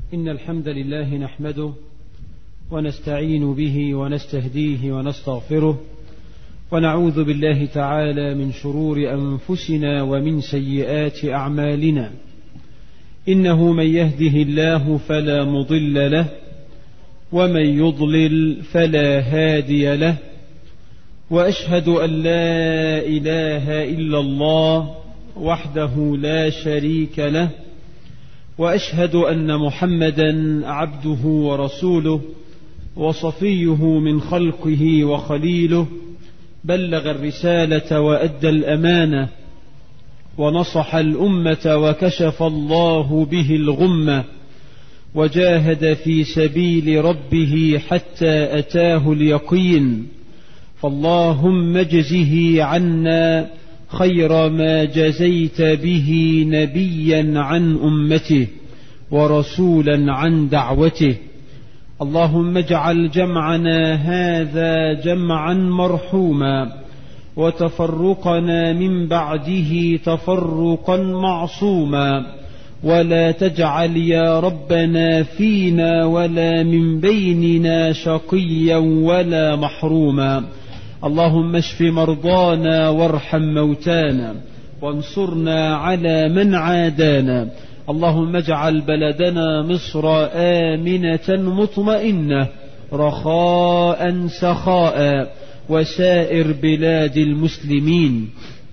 إن الحمد لله نحمده ونستعين به ونستهديه ونستغفره ونعوذ بالله تعالى من شرور أنفسنا ومن سيئات أعمالنا إنه من يهده الله فلا مضل له ومن يضلل فلا هادي له واشهد ان لا اله الا الله وحده لا شريك له واشهد ان محمدا عبده ورسوله وصفيه من خلقه وخليله بلغ الرساله وادى الامانه ونصح الامه وكشف الله به الغمه وجاهد في سبيل ربه حتى اتاه اليقين فاللهم اجزه عنا خير ما جزيت به نبيا عن امته ورسولا عن دعوته اللهم اجعل جمعنا هذا جمعا مرحوما وتفرقنا من بعده تفرقا معصوما ولا تجعل يا ربنا فينا ولا من بيننا شقيا ولا محروما اللهم اشف مرضانا وارحم موتانا وانصرنا على من عادانا اللهم اجعل بلدنا مصر امنه مطمئنه رخاء سخاء وسائر بلاد المسلمين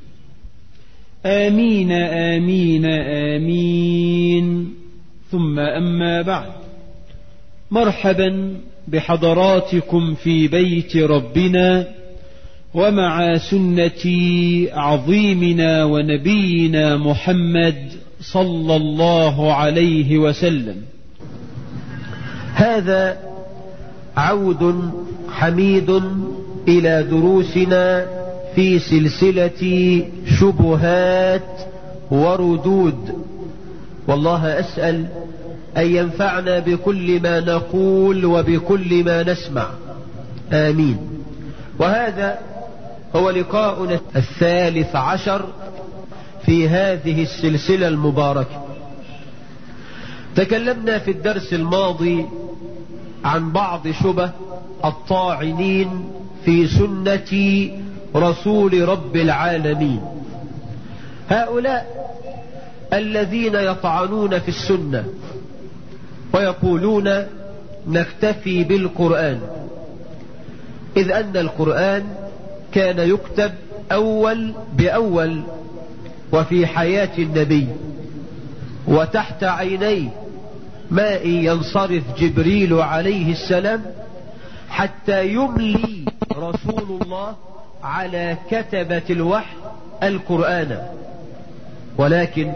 امين امين امين ثم اما بعد مرحبا بحضراتكم في بيت ربنا ومع سنه عظيمنا ونبينا محمد صلى الله عليه وسلم هذا عود حميد الى دروسنا في سلسله شبهات وردود والله اسال ان ينفعنا بكل ما نقول وبكل ما نسمع امين وهذا هو لقاؤنا الثالث عشر في هذه السلسله المباركه تكلمنا في الدرس الماضي عن بعض شبه الطاعنين في سنه رسول رب العالمين هؤلاء الذين يطعنون في السنه ويقولون نكتفي بالقران اذ ان القران كان يكتب اول باول وفي حياه النبي وتحت عينيه ما إن ينصرف جبريل عليه السلام حتى يملي رسول الله على كتبة الوحي القرآن ولكن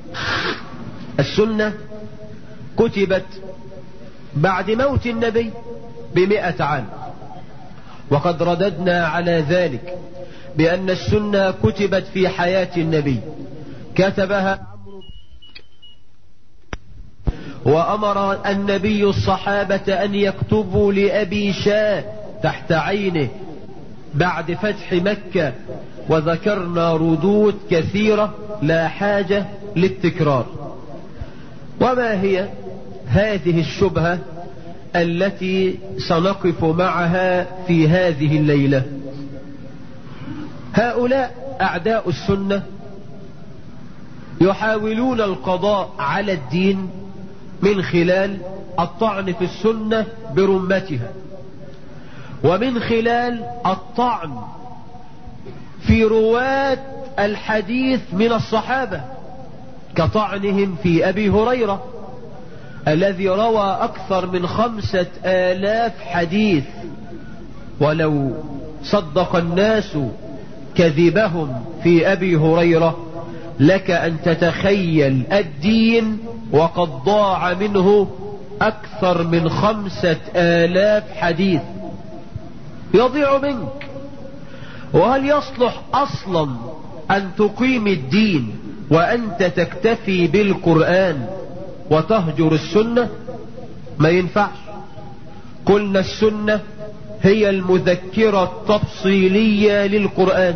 السنة كتبت بعد موت النبي بمئة عام وقد رددنا على ذلك بأن السنة كتبت في حياة النبي كتبها وأمر النبي الصحابة أن يكتبوا لأبي شاه تحت عينه بعد فتح مكة وذكرنا ردود كثيرة لا حاجة للتكرار وما هي هذه الشبهة التي سنقف معها في هذه الليلة هؤلاء أعداء السنة يحاولون القضاء على الدين من خلال الطعن في السنة برمتها ومن خلال الطعن في رواة الحديث من الصحابة كطعنهم في أبي هريرة الذي روى أكثر من خمسة آلاف حديث ولو صدق الناس كذبهم في أبي هريرة لك أن تتخيل الدين وقد ضاع منه أكثر من خمسة آلاف حديث يضيع منك وهل يصلح أصلا أن تقيم الدين وأنت تكتفي بالقرآن وتهجر السنة ما ينفعش قلنا السنة هي المذكرة التفصيلية للقرآن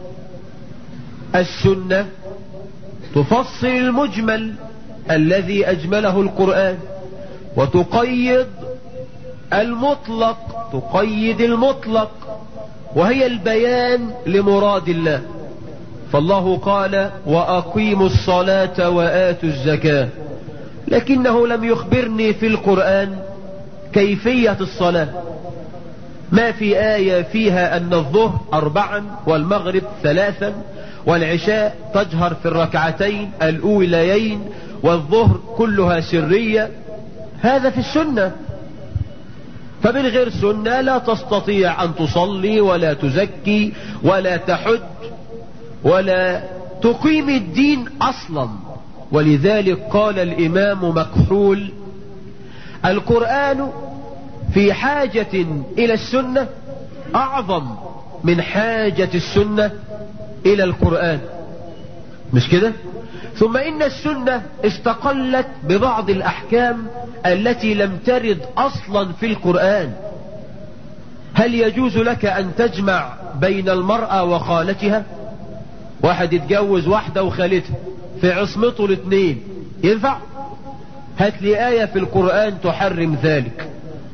السنة تفصل المجمل الذي أجمله القرآن وتقيد المطلق تقيد المطلق وهي البيان لمراد الله فالله قال وأقيموا الصلاة وآتوا الزكاة لكنه لم يخبرني في القرآن كيفية الصلاة ما في آية فيها أن الظهر أربعا والمغرب ثلاثا والعشاء تجهر في الركعتين الأوليين والظهر كلها سرية هذا في السنة فمن غير سنة لا تستطيع أن تصلي ولا تزكي ولا تحج ولا تقيم الدين أصلا ولذلك قال الإمام مكحول القرآن في حاجة إلى السنة أعظم من حاجة السنة إلى القرآن مش كده ثم إن السنة استقلت ببعض الأحكام التي لم ترد أصلا في القرآن هل يجوز لك أن تجمع بين المرأة وخالتها واحد يتجوز واحدة وخالتها في عصمته الاثنين ينفع هات لي آية في القرآن تحرم ذلك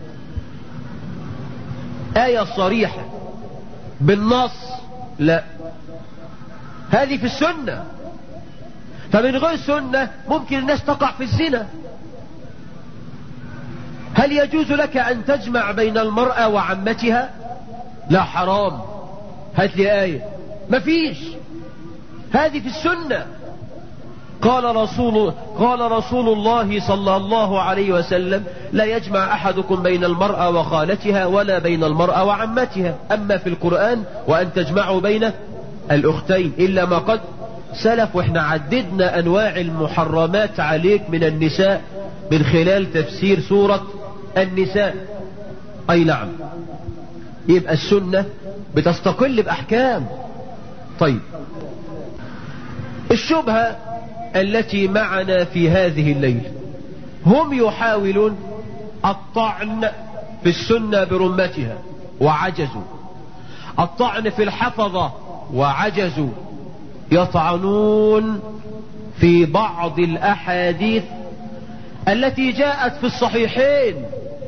آية صريحة بالنص لا هذه في السنة فمن غير سنة ممكن الناس تقع في الزنا هل يجوز لك أن تجمع بين المرأة وعمتها لا حرام هات لي آية مفيش هذه في السنة قال رسول قال رسول الله صلى الله عليه وسلم لا يجمع احدكم بين المرأة وخالتها ولا بين المرأة وعمتها اما في القرآن وان تجمعوا بين الاختين الا ما قد سلف واحنا عددنا انواع المحرمات عليك من النساء من خلال تفسير سورة النساء اي نعم يبقى السنة بتستقل باحكام طيب الشبهة التي معنا في هذه الليل هم يحاولون الطعن في السنة برمتها وعجزوا الطعن في الحفظة وعجزوا يطعنون في بعض الأحاديث التي جاءت في الصحيحين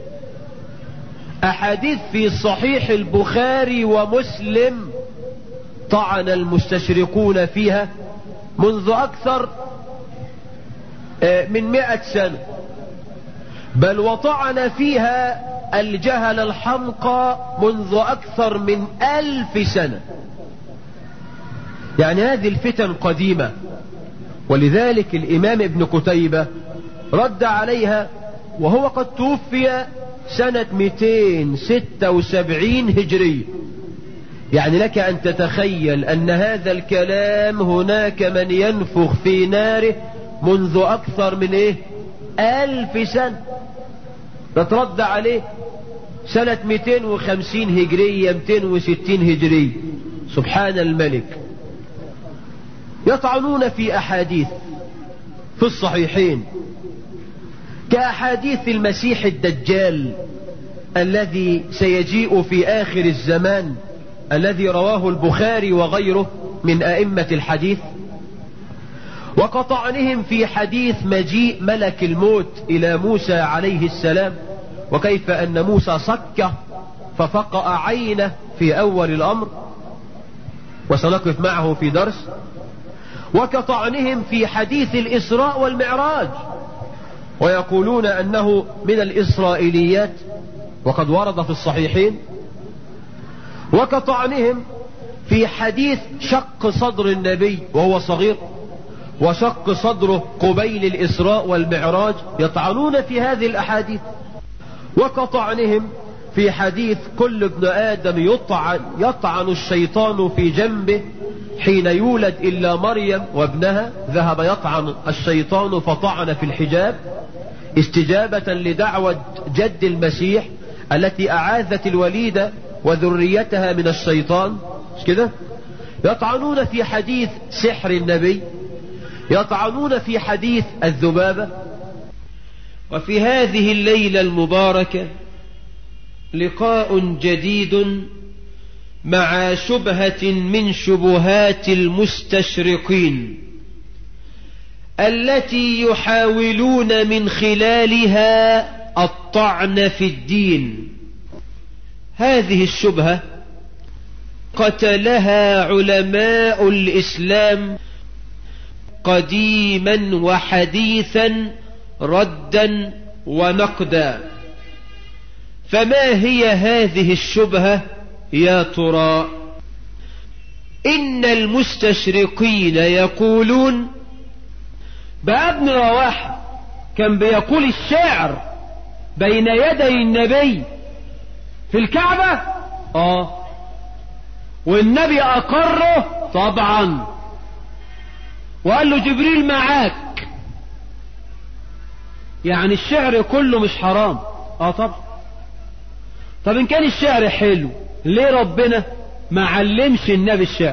أحاديث في صحيح البخاري ومسلم طعن المستشرقون فيها منذ أكثر من مئة سنة بل وطعن فيها الجهل الحمقى منذ أكثر من ألف سنة يعني هذه الفتن قديمة ولذلك الإمام ابن قتيبة رد عليها وهو قد توفي سنة 276 هجرية يعني لك أن تتخيل أن هذا الكلام هناك من ينفخ في ناره منذ أكثر من إيه ألف سنة تترد عليه سنة 250 هجرية 260 هجرية سبحان الملك يطعنون في أحاديث في الصحيحين كأحاديث المسيح الدجال الذي سيجيء في آخر الزمان الذي رواه البخاري وغيره من أئمة الحديث وقطعنهم في حديث مجيء ملك الموت إلى موسى عليه السلام وكيف أن موسى صك ففقأ عينه في أول الأمر وسنقف معه في درس وكطعنهم في حديث الإسراء والمعراج ويقولون أنه من الإسرائيليات وقد ورد في الصحيحين وكطعنهم في حديث شق صدر النبي وهو صغير وشق صدره قبيل الإسراء والمعراج يطعنون في هذه الأحاديث وكطعنهم في حديث كل ابن آدم يطعن, يطعن الشيطان في جنبه حين يولد إلا مريم وابنها ذهب يطعن الشيطان فطعن في الحجاب استجابة لدعوة جد المسيح التي أعاذت الوليدة وذريتها من الشيطان مش كده يطعنون في حديث سحر النبي يطعنون في حديث الذبابة وفي هذه الليلة المباركة لقاء جديد مع شبهة من شبهات المستشرقين التي يحاولون من خلالها الطعن في الدين هذه الشبهة قتلها علماء الإسلام قديما وحديثا ردا ونقدا فما هي هذه الشبهة يا ترى إن المستشرقين يقولون بقى ابن رواحة كان بيقول الشعر بين يدي النبي في الكعبة اه والنبي اقره طبعا وقال له جبريل معاك يعني الشعر كله مش حرام اه طبعا طب ان كان الشعر حلو ليه ربنا ما علمش النبي الشعر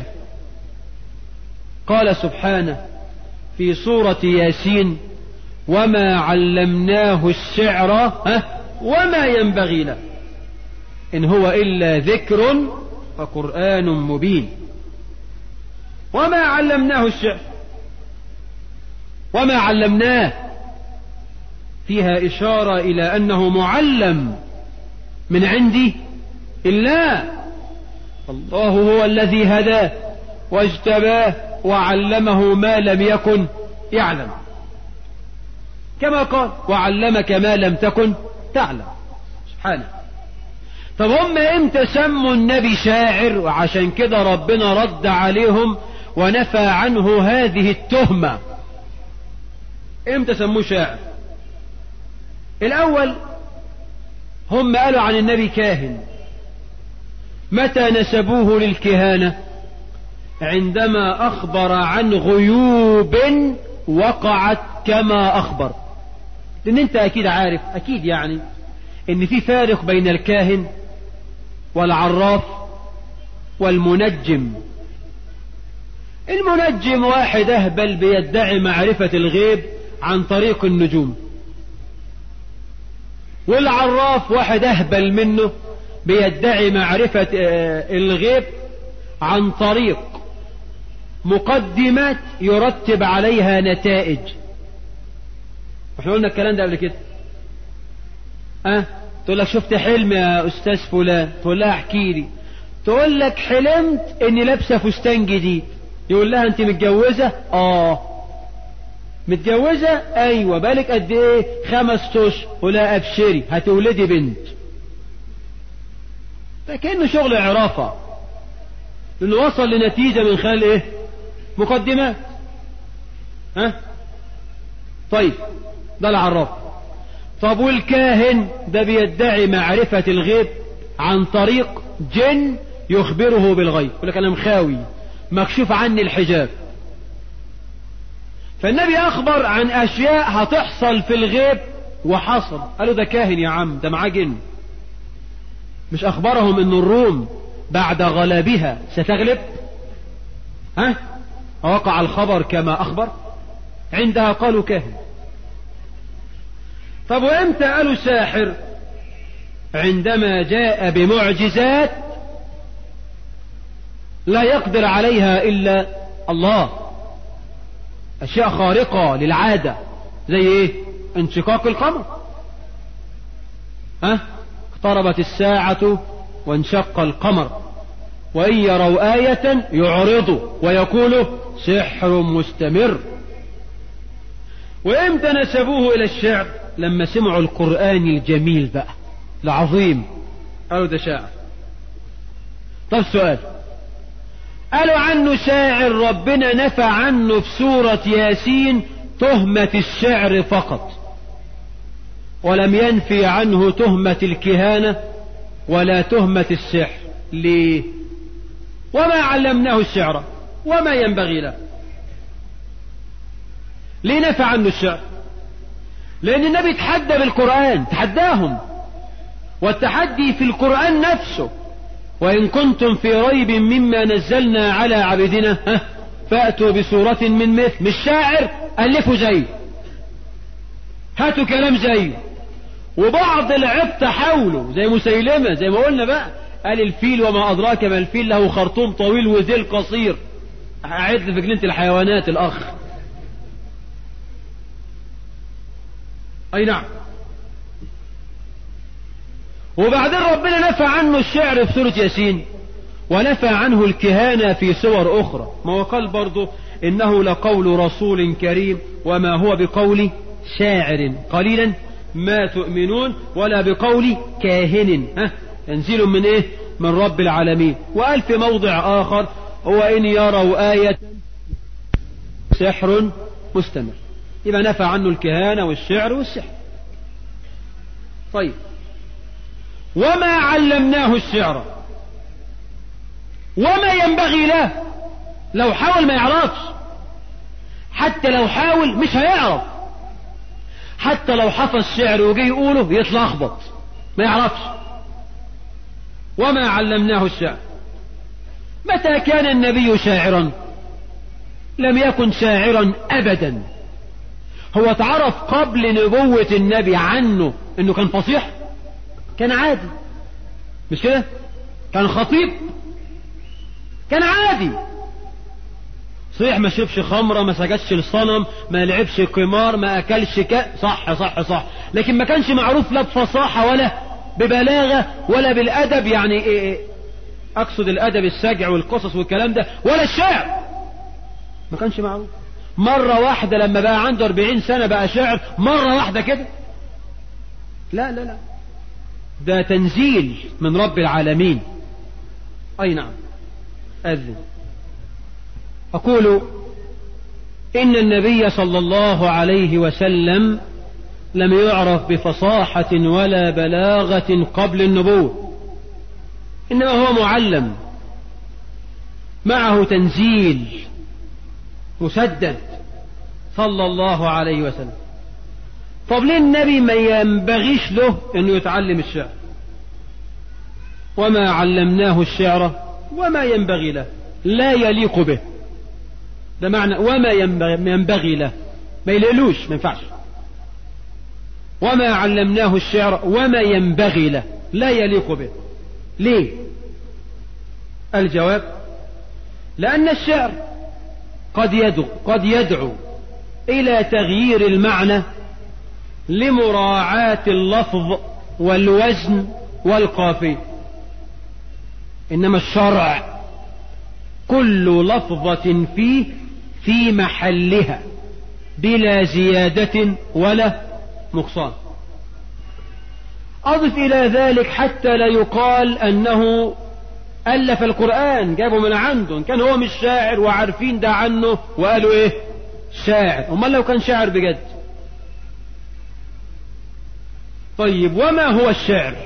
قال سبحانه في سورة ياسين وما علمناه الشعر ها وما ينبغي له إن هو إلا ذكر وقرآن مبين وما علمناه الشعر وما علمناه فيها إشارة إلى أنه معلم من عندي الله الله هو الذي هداه واجتباه وعلمه ما لم يكن يعلم كما قال وعلمك ما لم تكن تعلم سبحانه طب هم امتى سموا النبي شاعر وعشان كده ربنا رد عليهم ونفى عنه هذه التهمة امتى سموه شاعر الاول هم قالوا عن النبي كاهن متى نسبوه للكهانة عندما اخبر عن غيوب وقعت كما اخبر لان انت اكيد عارف اكيد يعني ان في فارق بين الكاهن والعراف والمنجم المنجم واحد اهبل بيدعي معرفة الغيب عن طريق النجوم والعراف واحد اهبل منه بيدعي معرفة الغيب عن طريق مقدمات يرتب عليها نتائج احنا قلنا الكلام ده قبل كده اه تقول لك شفت حلم يا استاذ فلان تقول لها احكي لي تقول لك حلمت اني لابسه فستان جديد يقول لها انت متجوزه اه متجوزه ايوه بالك قد ايه خمس اشهر ولا ابشري هتولدي بنت ده كانه شغل عرافه لانه وصل لنتيجه من خلال ايه مقدمات ها طيب ده العراف طب والكاهن ده بيدعي معرفة الغيب عن طريق جن يخبره بالغيب يقول لك انا مخاوي مكشوف عني الحجاب فالنبي اخبر عن اشياء هتحصل في الغيب وحصل قالوا ده كاهن يا عم ده معاه جن مش اخبرهم ان الروم بعد غلبها ستغلب ها وقع الخبر كما اخبر عندها قالوا كاهن طب وامتى قالوا ساحر عندما جاء بمعجزات لا يقدر عليها الا الله اشياء خارقة للعادة زي ايه انشقاق القمر ها اقتربت الساعة وانشق القمر وان يروا آية يعرضوا ويقولوا سحر مستمر وامتى نسبوه الى الشعر لما سمعوا القرآن الجميل بقى العظيم قالوا ده شاعر طب سؤال قالوا عنه شاعر ربنا نفى عنه في سورة ياسين تهمة الشعر فقط ولم ينفي عنه تهمة الكهانة ولا تهمة السحر ليه وما علمناه الشعر وما ينبغي له ليه نفى عنه الشعر لأن النبي تحدى بالقرآن تحداهم والتحدي في القرآن نفسه وإن كنتم في ريب مما نزلنا على عبدنا ها فأتوا بسورة من مثل مش شاعر ألفوا زيه هاتوا كلام زيه وبعض العبط حوله زي مسيلمة زي ما قلنا بقى قال الفيل وما أدراك ما الفيل له خرطوم طويل وذيل قصير أعد في جنينة الحيوانات الأخ أي نعم وبعدين ربنا نفى عنه الشعر في سورة ياسين ونفى عنه الكهانة في سور أخرى ما هو قال برضه إنه لقول رسول كريم وما هو بقول شاعر قليلا ما تؤمنون ولا بقول كاهن ها تنزيل من ايه من رب العالمين وقال في موضع آخر هو إن يروا آية سحر مستمر يبقى نفى عنه الكهانة والشعر والسحر طيب وما علمناه الشعر وما ينبغي له لو حاول ما يعرفش حتى لو حاول مش هيعرف حتى لو حفظ شعر وجي يقوله يتلخبط ما يعرفش وما علمناه الشعر متى كان النبي شاعرا لم يكن شاعرا ابدا هو تعرف قبل نبوة النبي عنه انه كان فصيح كان عادي مش كده كان خطيب كان عادي صحيح ما شربش خمرة ما سجدش الصنم ما لعبش قمار ما اكلش ك... صح صح صح لكن ما كانش معروف لا بفصاحة ولا ببلاغة ولا بالادب يعني إيه إيه اقصد الادب السجع والقصص والكلام ده ولا الشعر ما كانش معروف مرة واحدة لما بقى عنده 40 سنة بقى شاعر مرة واحدة كده لا لا لا ده تنزيل من رب العالمين اي نعم اذن اقول ان النبي صلى الله عليه وسلم لم يعرف بفصاحة ولا بلاغة قبل النبوة انما هو معلم معه تنزيل مسدد صلى الله عليه وسلم طب ليه النبي ما ينبغيش له انه يتعلم الشعر وما علمناه الشعر وما ينبغي له لا يليق به ده معنى وما ينبغي له ما يليلوش ما ينفعش وما علمناه الشعر وما ينبغي له لا يليق به ليه الجواب لأن الشعر قد يدعو, قد يدعو إلى تغيير المعنى لمراعاة اللفظ والوزن والقافية إنما الشرع كل لفظة فيه في محلها بلا زيادة ولا نقصان أضف إلى ذلك حتى لا يقال أنه ألف القرآن جابه من عنده كان هو مش شاعر وعارفين ده عنه وقالوا إيه شاعر أمال لو كان شاعر بجد طيب وما هو الشعر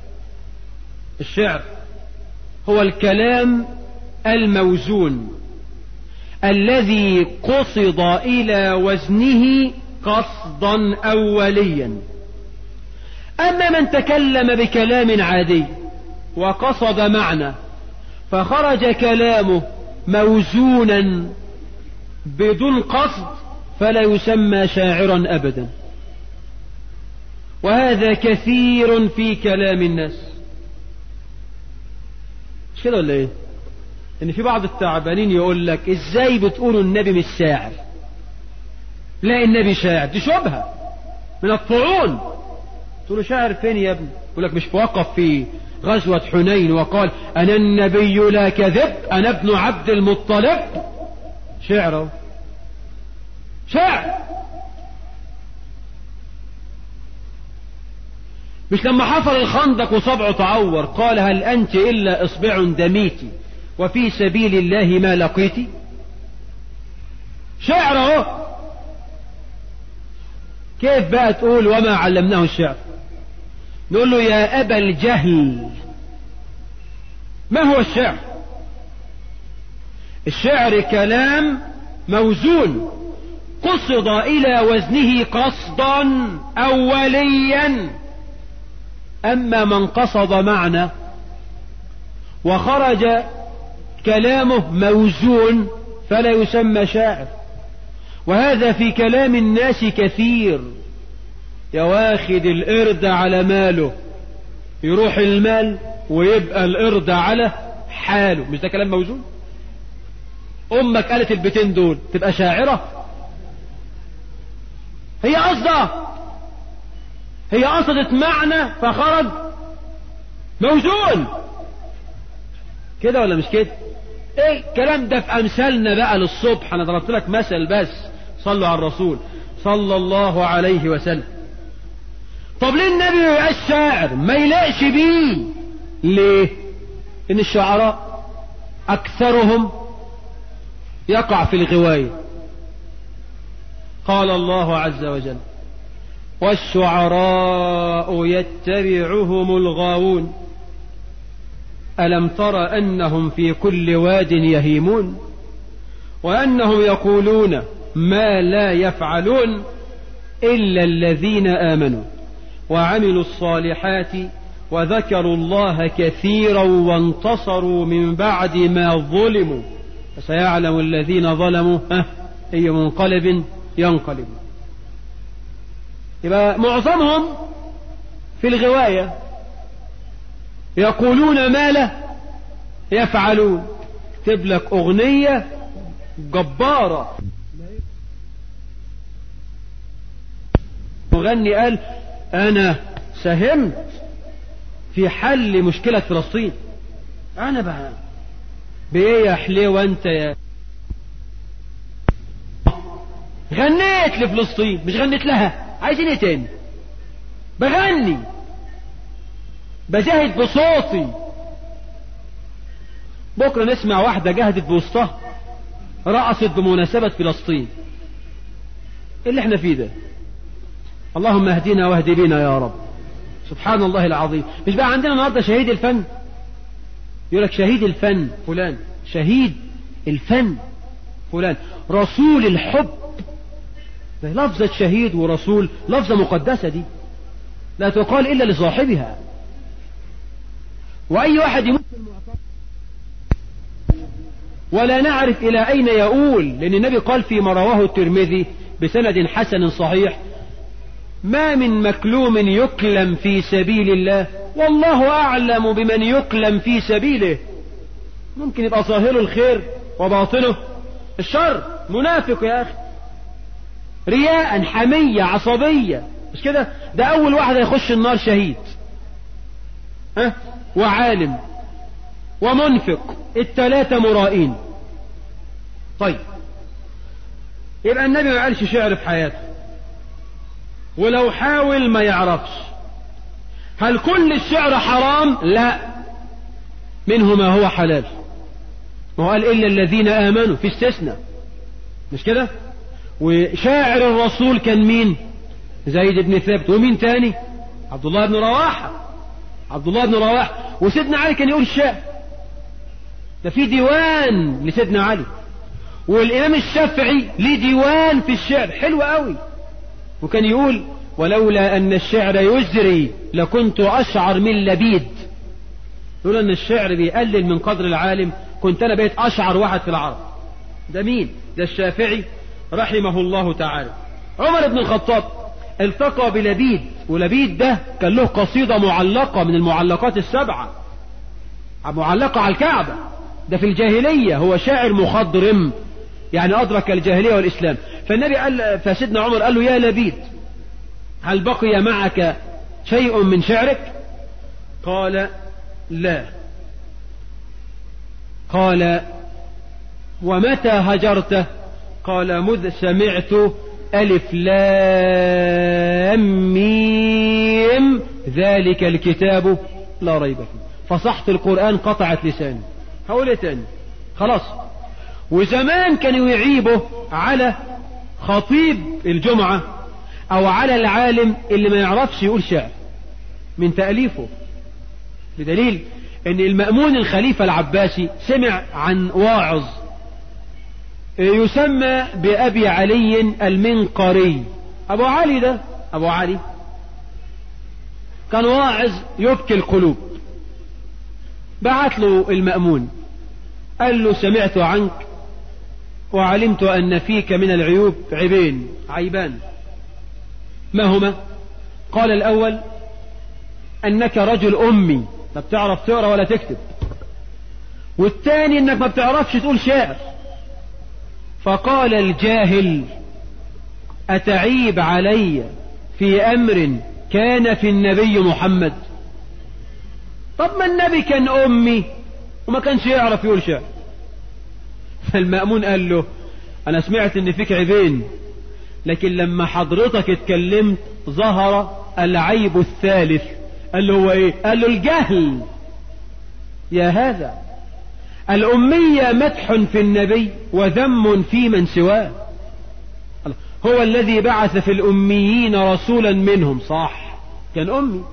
الشعر هو الكلام الموزون الذي قصد إلى وزنه قصدا أوليا أما من تكلم بكلام عادي وقصد معنى فخرج كلامه موزونا بدون قصد فلا يسمى شاعرا أبدا وهذا كثير في كلام الناس مش كده ولا ايه ان في بعض التعبانين يقول لك ازاي بتقولوا النبي مش شاعر لا النبي شاعر دي شبهة من الطعون تقول له شاعر فين يا ابني يقول لك مش وقف في غزوة حنين وقال أنا النبي لا كذب أنا ابن عبد المطلب شعره شعر مش لما حفر الخندق وصبعه تعور قال هل أنت إلا إصبع دميتي وفي سبيل الله ما لقيتي شعره كيف بقى تقول وما علمناه الشعر نقول له يا أبا الجهل ما هو الشعر الشعر كلام موزون قصد إلى وزنه قصدا أوليا أما من قصد معنى وخرج كلامه موزون فلا يسمى شاعر وهذا في كلام الناس كثير يا واخد القرد على ماله يروح المال ويبقى القرد على حاله مش ده كلام موزون امك قالت البيتين دول تبقى شاعرة هي قصدها هي قصدت معنى فخرج موزون كده ولا مش كده ايه الكلام ده في امثالنا بقى للصبح انا ضربت لك مثل بس صلوا على الرسول صلى الله عليه وسلم طب ليه النبي ما يبقاش شاعر ما يلاقش بيه ليه ان الشعراء اكثرهم يقع في الغواية قال الله عز وجل والشعراء يتبعهم الغاوون ألم تر أنهم في كل واد يهيمون وأنهم يقولون ما لا يفعلون إلا الذين آمنوا وعملوا الصالحات وذكروا الله كثيرا وانتصروا من بعد ما ظلموا فسيعلم الذين ظلموا ها أي منقلب ينقلب يبقى معظمهم في الغواية يقولون ما لا يفعلون اكتب لك أغنية جبارة مغني قال أنا ساهمت في حل مشكلة فلسطين أنا بقى بإيه يا حليوة أنت يا غنيت لفلسطين مش غنيت لها عايزين ايه تاني بغني بجاهد بصوتي بكرة نسمع واحدة جاهدت بوسطها رقصت بمناسبة فلسطين ايه اللي احنا فيه ده اللهم اهدنا واهد بنا يا رب سبحان الله العظيم مش بقى عندنا النهارده شهيد الفن يقول لك شهيد الفن فلان شهيد الفن فلان رسول الحب لفظة شهيد ورسول لفظة مقدسة دي لا تقال إلا لصاحبها وأي واحد يموت ولا نعرف إلى أين يؤول لأن النبي قال فيما رواه الترمذي بسند حسن صحيح ما من مكلوم يكلم في سبيل الله والله أعلم بمن يكلم في سبيله ممكن يبقى ظاهره الخير وباطنه الشر منافق يا أخي رياء حمية عصبية مش كده ده أول واحد هيخش النار شهيد ها وعالم ومنفق التلاتة مرائين طيب يبقى النبي ما قالش شعر في حياته ولو حاول ما يعرفش هل كل الشعر حرام لا منه ما هو حلال وقال إلا الذين آمنوا في استثناء مش كده وشاعر الرسول كان مين زيد بن ثابت ومين تاني عبد الله بن رواحة عبد الله بن رواحة وسيدنا علي كان يقول الشعر ده في ديوان لسيدنا علي والإمام الشافعي ليه ديوان في الشعر حلو قوي وكان يقول ولولا أن الشعر يزري لكنت أشعر من لبيد يقول أن الشعر بيقلل من قدر العالم كنت أنا بقيت أشعر واحد في العرب ده مين ده الشافعي رحمه الله تعالى عمر بن الخطاب التقى بلبيد ولبيد ده كان له قصيدة معلقة من المعلقات السبعة معلقة على الكعبة ده في الجاهلية هو شاعر مخضرم يعني أدرك الجاهلية والإسلام فالنبي قال فسيدنا عمر قال له يا لبيد هل بقي معك شيء من شعرك قال لا قال ومتى هجرته قال مذ سمعت ألف لام ميم ذلك الكتاب لا ريب فيه فصحت القرآن قطعت لساني هقول ايه تاني خلاص وزمان كانوا يعيبوا على خطيب الجمعة او على العالم اللي ما يعرفش يقول شعر من تأليفه بدليل ان المأمون الخليفة العباسي سمع عن واعظ يسمى بأبي علي المنقري أبو علي ده أبو علي كان واعظ يبكي القلوب بعت له المأمون قال له سمعت عنك وعلمت أن فيك من العيوب عيبين عيبان ما هما قال الأول أنك رجل أمي ما بتعرف تقرأ ولا تكتب والثاني أنك ما بتعرفش تقول شعر فقال الجاهل أتعيب علي في أمر كان في النبي محمد طب ما النبي كان أمي وما كانش يعرف يقول شعر فالمأمون قال له أنا سمعت إن فيك عيبين لكن لما حضرتك اتكلمت ظهر العيب الثالث قال له هو ايه قال له الجهل يا هذا الأمية مدح في النبي وذم في من سواه هو الذي بعث في الأميين رسولا منهم صح كان أمي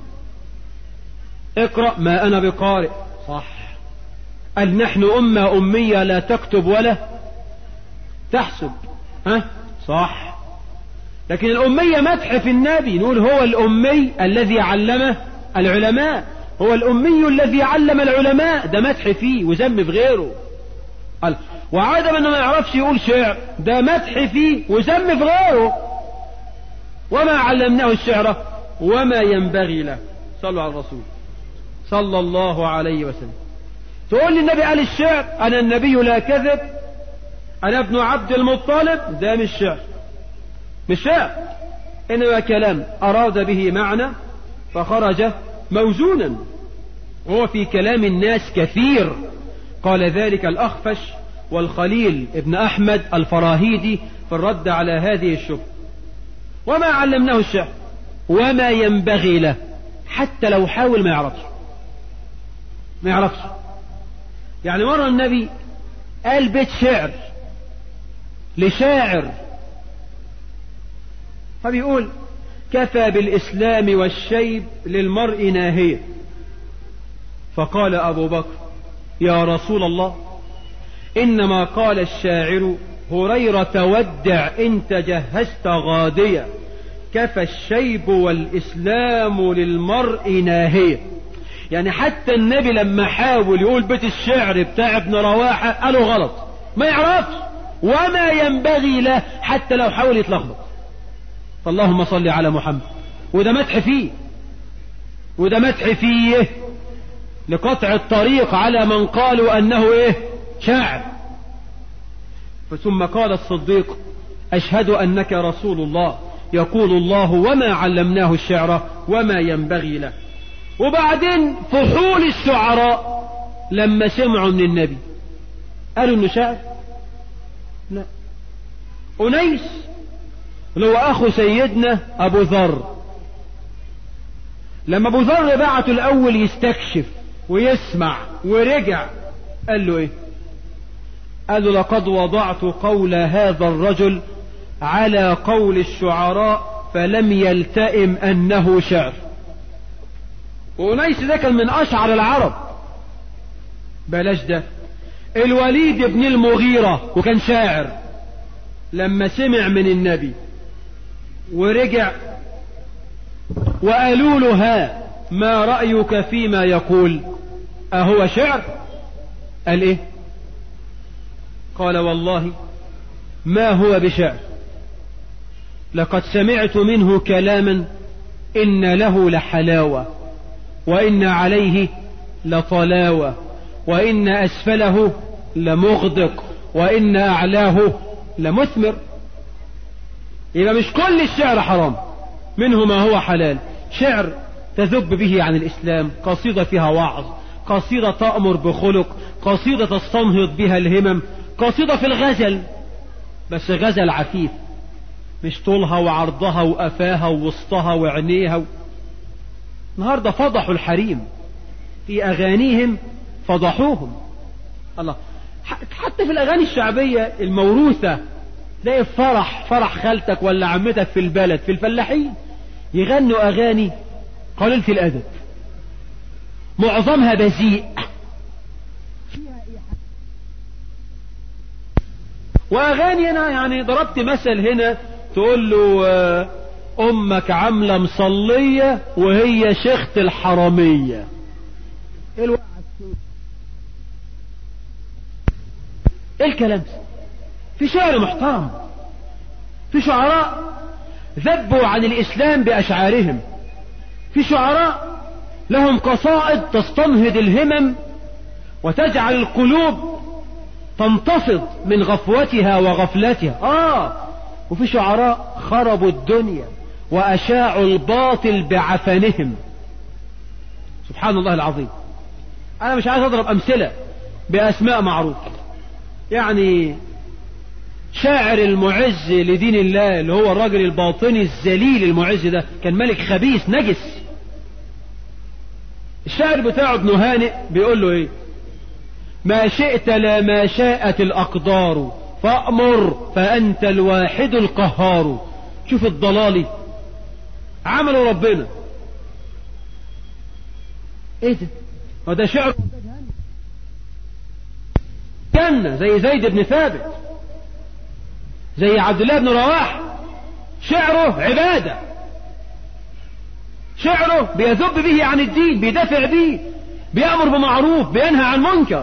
اقرأ ما أنا بقارئ صح قال نحن أمة أمية لا تكتب ولا تحسب ها صح لكن الأمية مدح في النبي نقول هو الأمي الذي علمه العلماء هو الأمي الذي علم العلماء ده مدح فيه وذم في غيره قال وعادة انه ما يعرفش يقول شعر ده مدح فيه وذم في غيره وما علمناه الشعر وما ينبغي له صلوا على الرسول صلى الله عليه وسلم تقول لي النبي قال الشعر انا النبي لا كذب انا ابن عبد المطلب ده مش شعر مش شعر انما كلام اراد به معنى فخرج موزونا وهو في كلام الناس كثير قال ذلك الأخفش والخليل ابن أحمد الفراهيدي في الرد على هذه الشبهة وما علمناه الشعر وما ينبغي له حتى لو حاول ما يعرفش ما يعرفش يعني مرة النبي قال بيت شعر لشاعر فبيقول كفى بالإسلام والشيب للمرء ناهية فقال أبو بكر يا رسول الله إنما قال الشاعر هريرة ودع إن تجهزت غادية كفى الشيب والإسلام للمرء ناهية يعني حتى النبي لما حاول يقول بيت الشعر بتاع ابن رواحة قالوا غلط ما يعرفش وما ينبغي له حتى لو حاول يتلخبط فاللهم صل على محمد وده مدح فيه وده مدح فيه لقطع الطريق على من قالوا أنه إيه شاعر ثم قال الصديق أشهد أنك رسول الله يقول الله وما علمناه الشعر وما ينبغي له وبعدين فحول الشعراء لما سمعوا من النبي قالوا انه شاعر لا أنيس اللي هو أخو سيدنا أبو ذر لما أبو ذر بعته الأول يستكشف ويسمع ورجع قال له إيه قال له لقد وضعت قول هذا الرجل على قول الشعراء فلم يلتئم أنه شعر وأنيس ده كان من أشعر العرب بلاش ده الوليد بن المغيرة وكان شاعر لما سمع من النبي ورجع وقالوا له ها ما رأيك فيما يقول أهو شعر قال إيه قال والله ما هو بشعر لقد سمعت منه كلاما إن له لحلاوة وإن عليه لطلاوة وإن أسفله لمغدق وإن أعلاه لمثمر يبقى مش كل الشعر حرام منه ما هو حلال شعر تذب به عن الإسلام قصيدة فيها وعظ قصيدة تأمر بخلق قصيدة تستنهض بها الهمم قصيدة في الغزل بس غزل عفيف مش طولها وعرضها وقفاها ووسطها وعينيها و... النهاردة فضحوا الحريم في أغانيهم فضحوهم الله حتى في الأغاني الشعبية الموروثة تلاقي فرح فرح خالتك ولا عمتك في البلد في الفلاحين يغنوا أغاني قليلة الأدب معظمها بذيء وأغاني أنا يعني ضربت مثل هنا تقول له أمك عاملة مصلية وهي شيخة الحرامية ايه الكلام في شعر محترم في شعراء ذبوا عن الإسلام بأشعارهم في شعراء لهم قصائد تستنهض الهمم وتجعل القلوب تنتفض من غفوتها وغفلتها آه وفي شعراء خربوا الدنيا وأشاعوا الباطل بعفنهم سبحان الله العظيم انا مش عايز اضرب امثلة باسماء معروفة يعني شاعر المعز لدين الله اللي هو الراجل الباطني الذليل المعز ده كان ملك خبيث نجس الشاعر بتاعه ابن هانئ بيقول له ايه ما شئت لا ما شاءت الاقدار فأمر فأنت الواحد القهار شوف الضلالي عملوا ربنا ايه ده وده شعر جنة زي زيد بن ثابت زي عبد الله بن رواح شعره عبادة شعره بيذب به عن الدين بيدافع به بيأمر بمعروف بينهى عن منكر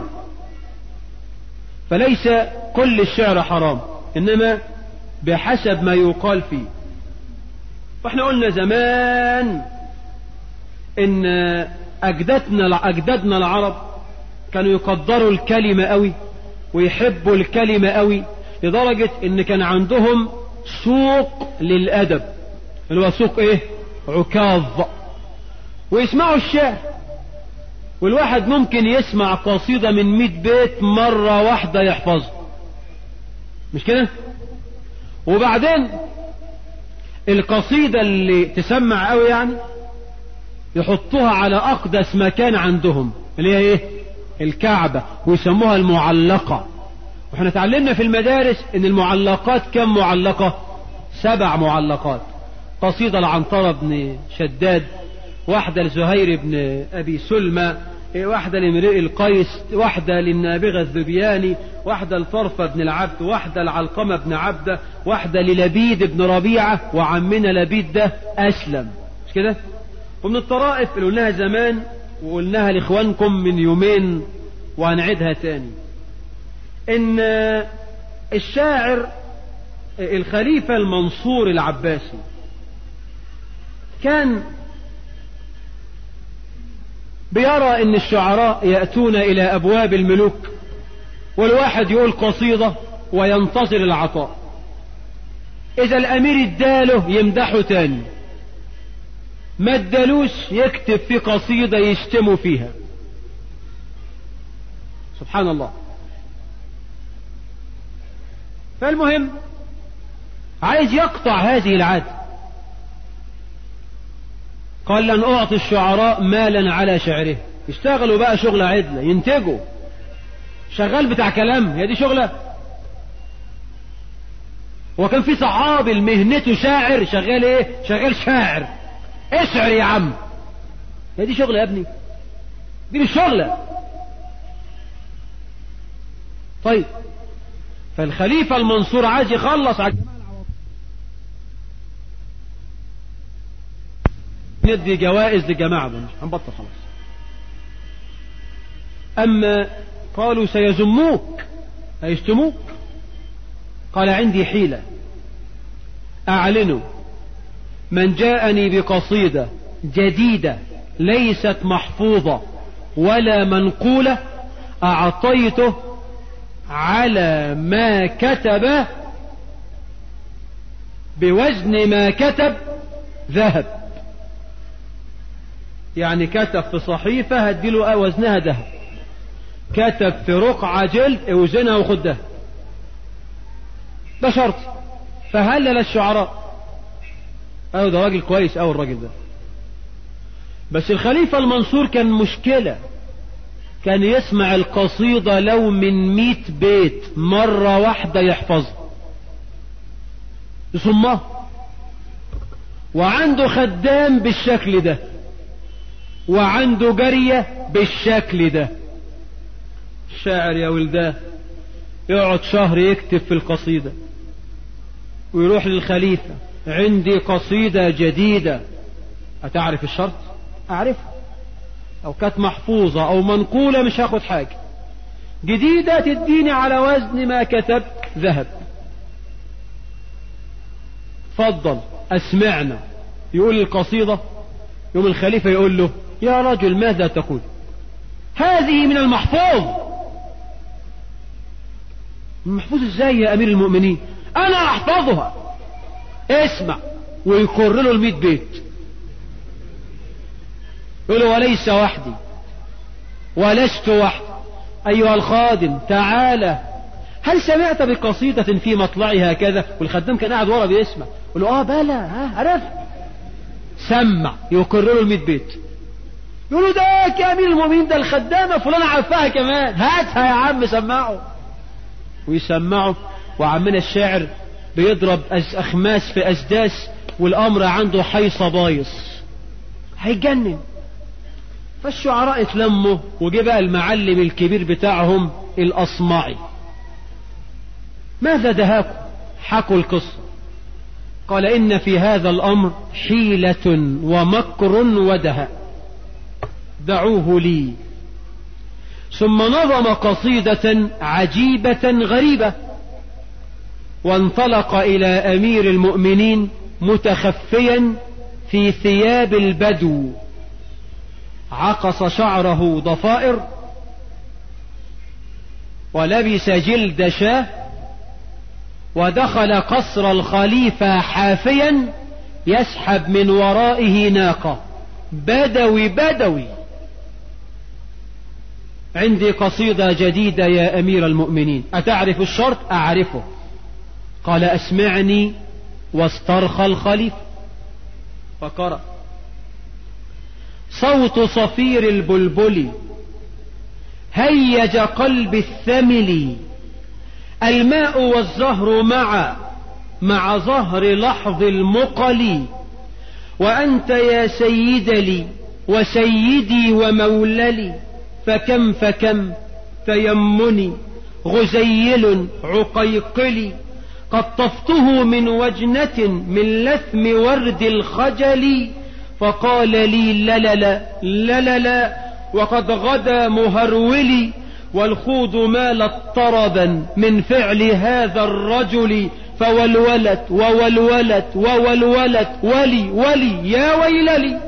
فليس كل الشعر حرام إنما بحسب ما يقال فيه واحنا قلنا زمان ان اجدادنا اجدادنا العرب كانوا يقدروا الكلمة قوي ويحبوا الكلمة قوي لدرجة ان كان عندهم سوق للادب اللي هو سوق ايه عكاظ ويسمعوا الشعر والواحد ممكن يسمع قصيدة من مئة بيت مرة واحدة يحفظها مش كده وبعدين القصيدة اللي تسمع قوي يعني يحطوها على أقدس مكان عندهم اللي هي ايه الكعبة ويسموها المعلقة واحنا اتعلمنا في المدارس ان المعلقات كم معلقة سبع معلقات قصيدة لعنطرة بن شداد واحدة لزهير بن أبي سلمى واحدة لامرئ القيس واحدة للنابغة الذبياني واحدة لطرفة بن العبد واحدة لعلقمة بن عبدة واحدة للبيد بن ربيعة وعمنا لبيد ده أسلم مش كده ومن الطرائف اللي قلناها زمان وقلناها لإخوانكم من يومين وهنعيدها تاني إن الشاعر الخليفة المنصور العباسي كان بيرى ان الشعراء يأتون الى ابواب الملوك والواحد يقول قصيدة وينتظر العطاء اذا الامير اداله يمدحه تاني ما ادالوش يكتب في قصيدة يشتموا فيها سبحان الله فالمهم عايز يقطع هذه العادة قال لن أعطي الشعراء مالا على شعره يشتغلوا بقى شغل عدلة ينتجوا شغال بتاع كلام هي دي شغلة وكان في صحابي مهنته شاعر شغال ايه شغال شاعر اشعر يا عم هي دي شغلة يا ابني دي مش شغلة طيب فالخليفة المنصور عايز يخلص على الجماعة ندي جوائز للجماعة مش هنبطل خلاص أما قالوا سيزموك هيشتموك قال عندي حيلة أعلنوا من جاءني بقصيدة جديدة ليست محفوظة ولا منقولة أعطيته على ما كتب بوزن ما كتب ذهب يعني كتب في صحيفة هديله وزنها ذهب كتب في رقعة جلد اوزنها وخد ده ده شرط فهلل الشعراء ايوه ده راجل كويس اوي الراجل ده بس الخليفة المنصور كان مشكلة كان يسمع القصيدة لو من مئة بيت مرة واحدة يحفظها يصمها وعنده خدام بالشكل ده وعنده جارية بالشكل ده الشاعر يا ولداه يقعد شهر يكتب في القصيدة ويروح للخليفة عندي قصيدة جديدة أتعرف الشرط أعرفها أو كانت محفوظة أو منقولة مش هاخد حاجة جديدة تديني على وزن ما كتب ذهب فضل أسمعنا يقول القصيدة يوم الخليفة يقول له يا رجل ماذا تقول هذه من المحفوظ المحفوظ ازاي يا امير المؤمنين انا احفظها اسمع ويكر له المئة بيت يقول له وليس وحدي ولست وحدي أيها الخادم تعالى هل سمعت بقصيدة في مطلعها كذا والخدام كان قاعد ورا بيسمع يقول له اه بلى ها عرفت سمع يكرروا الميت بيت يقولوا ده كامل المؤمنين ده الخدامة فلان عرفها كمان هاتها يا عم سمعه ويسمعوا وعمنا الشاعر بيضرب أخماس في أسداس والأمر عنده حيصة بايص هيجنن فالشعراء اتلموا وجه بقى المعلم الكبير بتاعهم الأصمعي ماذا دهاكم حكوا القصة قال إن في هذا الأمر حيلة ومكر ودهاء دعوه لي ثم نظم قصيدة عجيبة غريبة وانطلق إلى أمير المؤمنين متخفيا في ثياب البدو عقص شعره ضفائر ولبس جلد شاه ودخل قصر الخليفة حافيا يسحب من ورائه ناقة بدوي بدوي عندي قصيدة جديدة يا أمير المؤمنين أتعرف الشرط أعرفه قال أسمعني واسترخى الخليفة فقرأ صوت صفير البلبل هيج قلب الثمل الماء والزهر معا مع ظهر لحظ المقل وأنت يا سيد لي وسيدي وموللي فكم فكم تيمني غزيل عقيقلي قطفته من وجنة من لثم ورد الخجل فقال لي لا لا لا لا لا لا وقد غدا مهرولي والخوض مالت طربا من فعل هذا الرجل فولولت وولولت وولولت ولي ولي يا ويللي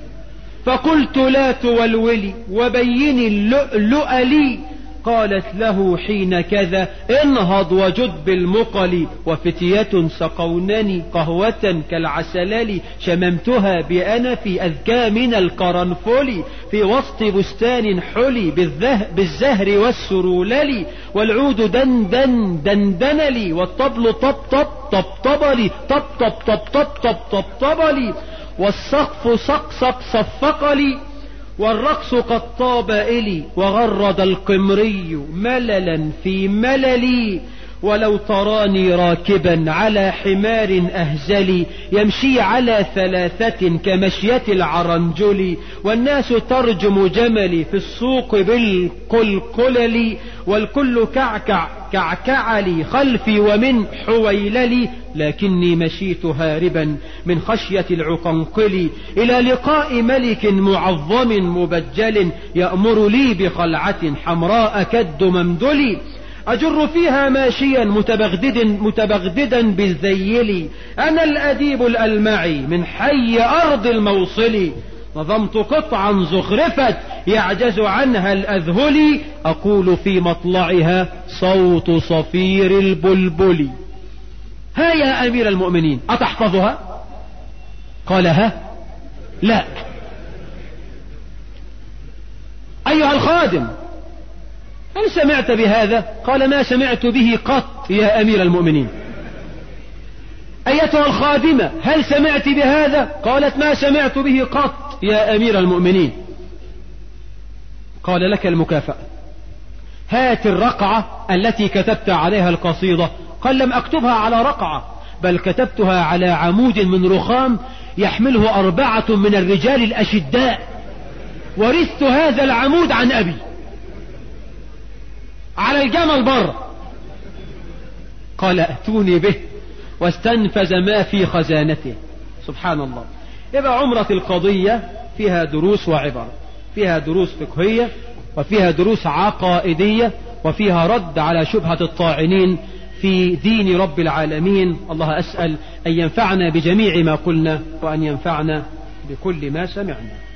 فقلت لا تولولي وبيني اللؤلؤ لي قالت له حين كذا انهض وجد بالمقل وفتية سقونني قهوة كالعسلل شممتها بأنف أذكى من القرنفل في وسط بستان حلي بالزهر والسرولل والعود دندن دندنلي والطبل طب طب طب طبلي طب طب طب طب طب طب طبلي والسقف صقصق صفقلي والرقص قد طاب إلي وغرد القمري مللا في مللي ولو تراني راكبا على حمار أهزلي يمشي على ثلاثة كمشية العرنجل والناس ترجم جملي في السوق بالقلقلل والكل كعكع كعكعلي خلفي ومن حويللي لكني مشيت هاربا من خشية العقنقل إلى لقاء ملك معظم مبجل يأمر لي بخلعة حمراء كد ممدلي أجر فيها ماشيا متبغدد متبغددا بالذيل أنا الأديب الألمعي من حي أرض الموصل نظمت قطعا زخرفت يعجز عنها الأذهل أقول في مطلعها صوت صفير البلبل ها يا أمير المؤمنين أتحفظها قال ها لا أيها الخادم هل سمعت بهذا قال ما سمعت به قط يا أمير المؤمنين أيتها الخادمة هل سمعت بهذا قالت ما سمعت به قط يا أمير المؤمنين قال لك المكافأة هات الرقعة التي كتبت عليها القصيدة قال لم أكتبها على رقعة بل كتبتها على عمود من رخام يحمله أربعة من الرجال الأشداء ورثت هذا العمود عن أبي على الجمل بر قال ائتوني به واستنفذ ما في خزانته سبحان الله يبقى عمرة القضية فيها دروس وعبر فيها دروس فقهية وفيها دروس عقائدية وفيها رد على شبهة الطاعنين في دين رب العالمين الله أسأل أن ينفعنا بجميع ما قلنا وأن ينفعنا بكل ما سمعنا